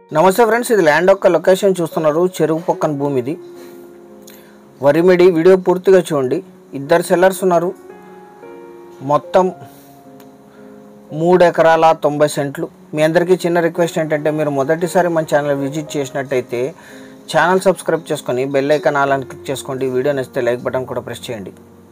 నమస్తే ఫ్రెండ్స్ ఇది ల్యాండ్ యొక్క లొకేషన్ చూస్తున్నారు చెరువు పక్కన భూమి ఇది వరిమిడి వీడియో పూర్తిగా చూడండి ఇద్దరు సెల్లర్స్ ఉన్నారు మొత్తం మూడు ఎకరాల తొంభై సెంట్లు మీ అందరికీ చిన్న రిక్వెస్ట్ ఏంటంటే మీరు మొదటిసారి మన ఛానల్ విజిట్ చేసినట్టయితే ఛానల్ సబ్స్క్రైబ్ చేసుకొని బెల్ ఐకాన్ ఆల్ క్లిక్ చేసుకోండి వీడియో నచ్చితే లైక్ బటన్ కూడా ప్రెస్ చేయండి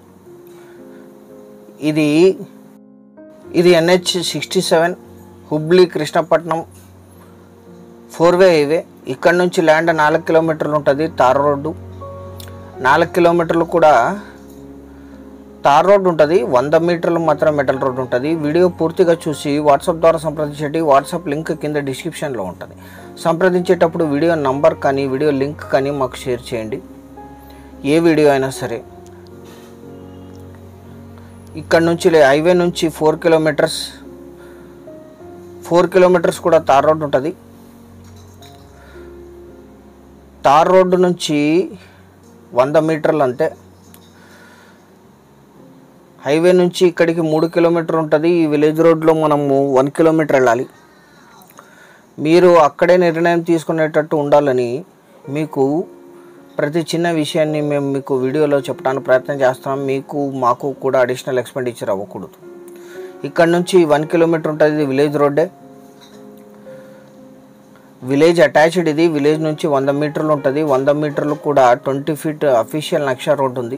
ఇది ఇది NH sixty seven Hubli Krishnapatnam four way highway ఇక్కడ నుంచి ల్యాండ్ నాలుగు కిలోమీటర్లు ఉంటుంది తార్ రోడ్డు నాలుగు కిలోమీటర్లు కూడా తార్ రోడ్ ఉంటుంది వంద మీటర్లు మాత్రం మెటల్ రోడ్ ఉంటుంది వీడియో పూర్తిగా చూసి వాట్సాప్ ద్వారా సంప్రదించండి వాట్సాప్ లింక్ కింద డిస్క్రిప్షన్లో ఉంటుంది సంప్రదించేటప్పుడు వీడియో నంబర్ కానీ వీడియో లింక్ కానీ మాకు షేర్ చేయండి ఏ వీడియో అయినా సరే ఇక్కడ నుంచి లే- హైవే నుంచి ఫోర్ కిలోమీటర్స్ ఫోర్ కిలోమీటర్స్ కూడా తార్ రోడ్ ఉంటుంది తార్ రోడ్డు నుంచి వంద మీటర్లు అంతే హైవే నుంచి ఇక్కడికి మూడు కిలోమీటర్ ఉంటుంది ఈ విలేజ్ రోడ్లో మనము వన్ కిలోమీటర్ వెళ్ళాలి మీరు అక్కడే నిర్ణయం తీసుకునేటట్టు ఉండాలని మీకు ప్రతి చిన్న విషయాన్ని మేము మీకు వీడియోలో చెప్పడానికి ప్రయత్నం చేస్తున్నాం మీకు మాకు కూడా అడిషనల్ ఎక్స్పెండిచర్ అవ్వకూడదు ఇక్కడ నుంచి వన్ కిలోమీటర్ ఉంటుంది ఇది విలేజ్ రోడ్డే విలేజ్ అటాచ్డ్ ఇది విలేజ్ నుంచి వంద మీటర్లు ఉంటుంది వంద మీటర్లు కూడా ట్వంటీ ఫీట్ అఫీషియల్ నక్షా రోడ్ ఉంది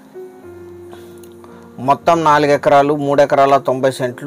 మొత్తం నాలుగు ఎకరాలు మూడు ఎకరాల తొంభై సెంట్లు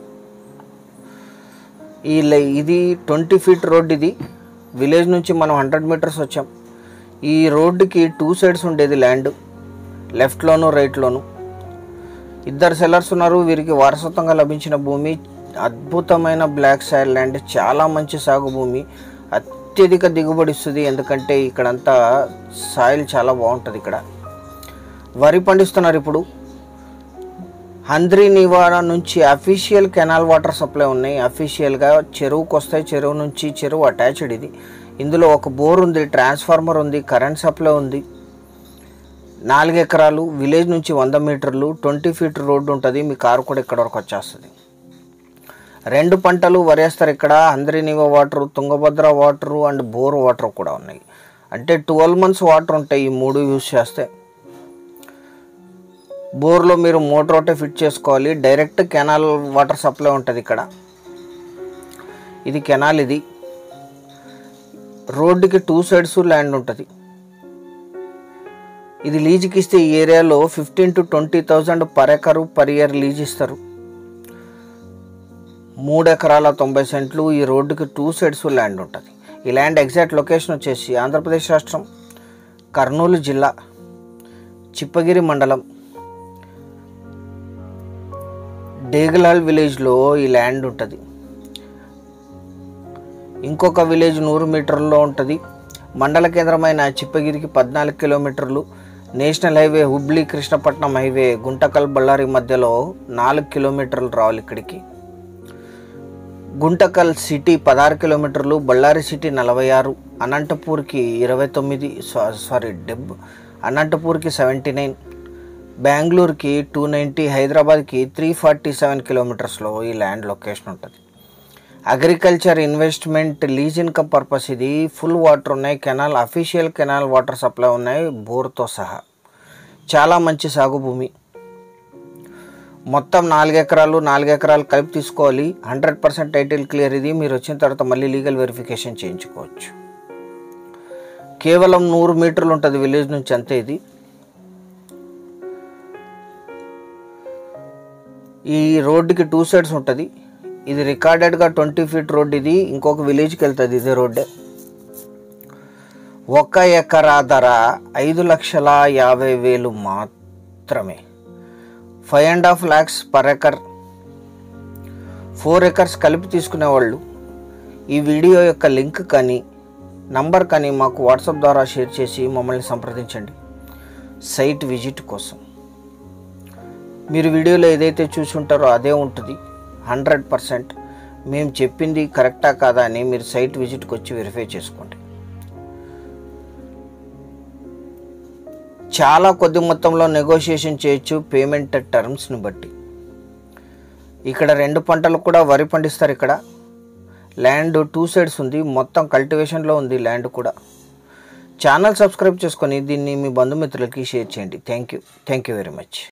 ఈ లై- ఇది ట్వంటీ ఫీట్ రోడ్ ఇది విలేజ్ నుంచి మనం హండ్రెడ్ మీటర్స్ వచ్చాం ఈ రోడ్డుకి టూ సైడ్స్ ఉండేది ల్యాండ్ లెఫ్ట్లోను రైట్లోను ఇద్దరు సెల్లర్స్ ఉన్నారు వీరికి వారసత్వంగా లభించిన భూమి అద్భుతమైన బ్లాక్ సాయిల్ ల్యాండ్ చాలా మంచి సాగు భూమి అత్యధిక దిగుబడి ఇస్తుంది ఎందుకంటే ఇక్కడంతా సాయిల్ చాలా బాగుంటుంది ఇక్కడ వరి పండిస్తున్నారు ఇప్పుడు హంద్రీ నివారణ నుంచి అఫీషియల్ కెనాల్ వాటర్ సప్లై ఉన్నాయి అఫీషియల్గా చెరువుకు వస్తాయి చెరువు నుంచి చెరువు అటాచ్డ్ ఇది ఇందులో ఒక బోర్ ఉంది ట్రాన్స్ఫార్మర్ ఉంది కరెంట్ సప్లై ఉంది నాలుగు ఎకరాలు విలేజ్ నుంచి వంద మీటర్లు ట్వంటీ ఫీట్ రోడ్డు ఉంటుంది మీ కారు కూడా ఇక్కడ వరకు వచ్చేస్తుంది రెండు పంటలు వరేస్తారు ఇక్కడ అందరినివ water Tungabhadra water and bore water కూడా ఉన్నాయి అంటే ట్వెల్వ్ మంత్స్ వాటర్ ఉంటాయి ఈ మూడు యూజ్ చేస్తే బోర్లో మీరు మోటార్ ఒకటే ఫిట్ చేసుకోవాలి డైరెక్ట్ కెనాల్ వాటర్ సప్లై ఉంటుంది ఇక్కడ ఇది కెనాల్ ఇది రోడ్డుకి టూ సైడ్స్ ల్యాండ్ ఉంటుంది ఇది లీజుకి ఇస్తే ఈ ఏరియాలో fifteen to twenty thousand per acre per year lease ఇస్తారు మూడు ఎకరాల తొంభై సెంట్లు ఈ రోడ్డుకి టూ సైడ్స్ ల్యాండ్ ఉంటుంది ఈ ల్యాండ్ ఎగ్జాక్ట్ లొకేషన్ వచ్చేసి ఆంధ్రప్రదేశ్ రాష్ట్రం కర్నూలు జిల్లా చిప్పగిరి మండలం డేగలాల్ విలేజ్లో ఈ ల్యాండ్ ఉంటుంది ఇంకొక విలేజ్ నూరు మీటర్లో ఉంటుంది మండల కేంద్రమైన చిప్పగిరికి పద్నాలుగు కిలోమీటర్లు national highway Hubli Krishnapatnam highway Guntakal Bellary మధ్యలో నాలుగు కిలోమీటర్లు రావాలి ఇక్కడికి గుంటకల్ సిటీ పదహారు కిలోమీటర్లు బళ్ళారి సిటీ నలభై ఆరు అనంతపూర్కి ఇరవై తొమ్మిది సా- సారీ డెబ్ అనంతపూర్కి సెవెంటీ నైన్ బెంగళూరుకి టూ నైంటీ హైదరాబాద్కి త్రీ ఫార్టీ సెవెన్ కిలోమీటర్స్లో ఈ ల్యాండ్ లొకేషన్ ఉంటుంది agriculture investment lease income purpose ఇది ఫుల్ వాటర్ ఉన్నాయి canal official canal water supply ఉన్నాయి బోర్తో సహా చాలా మంచి సాగు భూమి మొత్తం నాలుగు ఎకరాలు నాలుగు ఎకరాలు కలిపి తీసుకోవాలి హండ్రెడ్ పర్సెంట్ టైటిల్ క్లియర్ ఇది మీరు వచ్చిన తర్వాత మళ్ళీ లీగల్ వెరిఫికేషన్ చేయించుకోవచ్చు కేవలం నూరు మీటర్లు ఉంటుంది విలేజ్ నుంచి అంతే ఇది ఈ రోడ్డుకి టూ సైడ్స్ ఉంటుంది ఇది రికార్డెడ్గా ట్వంటీ ఫీట్ రోడ్ ఇది ఇంకొక విలేజ్కి వెళ్తుంది ఇదే రోడ్డే ఒక ఎకరా ధర ఐదు లక్షల యాభై వేలు మాత్రమే five and half lakhs per acre four acres కలిపి తీసుకునేవాళ్ళు ఈ వీడియో యొక్క లింక్ కానీ నంబర్ కానీ మాకు వాట్సాప్ ద్వారా షేర్ చేసి మమ్మల్ని సంప్రదించండి సైట్ విజిట్ కోసం మీరు వీడియోలో ఏదైతే చూసుంటారో అదే ఉంటుంది హండ్రెడ్ పర్సెంట్ మేము చెప్పింది కరెక్టా కాదా అని మీరు సైట్ విజిట్కి వచ్చి వెరిఫై చేసుకోండి చాలా కొద్ది మొత్తంలో నెగోషియేషన్ చేయొచ్చు పేమెంట్ టర్మ్స్ని బట్టి ఇక్కడ రెండు పంటలు కూడా వరి పండిస్తారు ఇక్కడ ల్యాండ్ టూ సైడ్స్ ఉంది మొత్తం కల్టివేషన్లో ఉంది ల్యాండ్ కూడా ఛానల్ సబ్స్క్రైబ్ చేసుకొని దీన్ని మీ బంధుమిత్రులకి షేర్ చేయండి thank you thank you very much